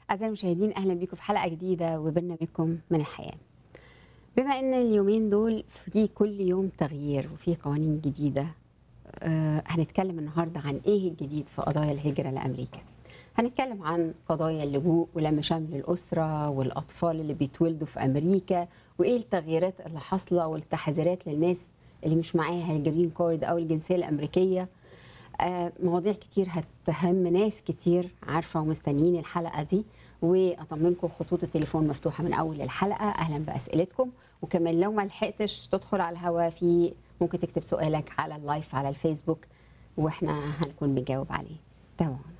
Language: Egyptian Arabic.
أعزائي المشاهدين أهلا بكم في حلقة جديدة وبرنامجكم من الحياة بما أن اليومين دول في كل يوم تغيير وفي قوانين جديدة آه هنتكلم النهاردة عن إيه الجديد في قضايا الهجرة لأمريكا هنتكلم عن قضايا اللجوء ولم شمل الأسرة والأطفال اللي بيتولدوا في أمريكا وإيه التغييرات اللي حاصلة والتحذيرات للناس اللي مش معاها الجرين كارد أو الجنسية الأمريكية آه، مواضيع كتير هتهم ناس كتير عارفه ومستنيين الحلقه دي واطمنكم خطوط التليفون مفتوحه من اول الحلقه اهلا باسئلتكم وكمان لو ما لحقتش تدخل على الهواء في ممكن تكتب سؤالك على اللايف على الفيسبوك واحنا هنكون بنجاوب عليه تمام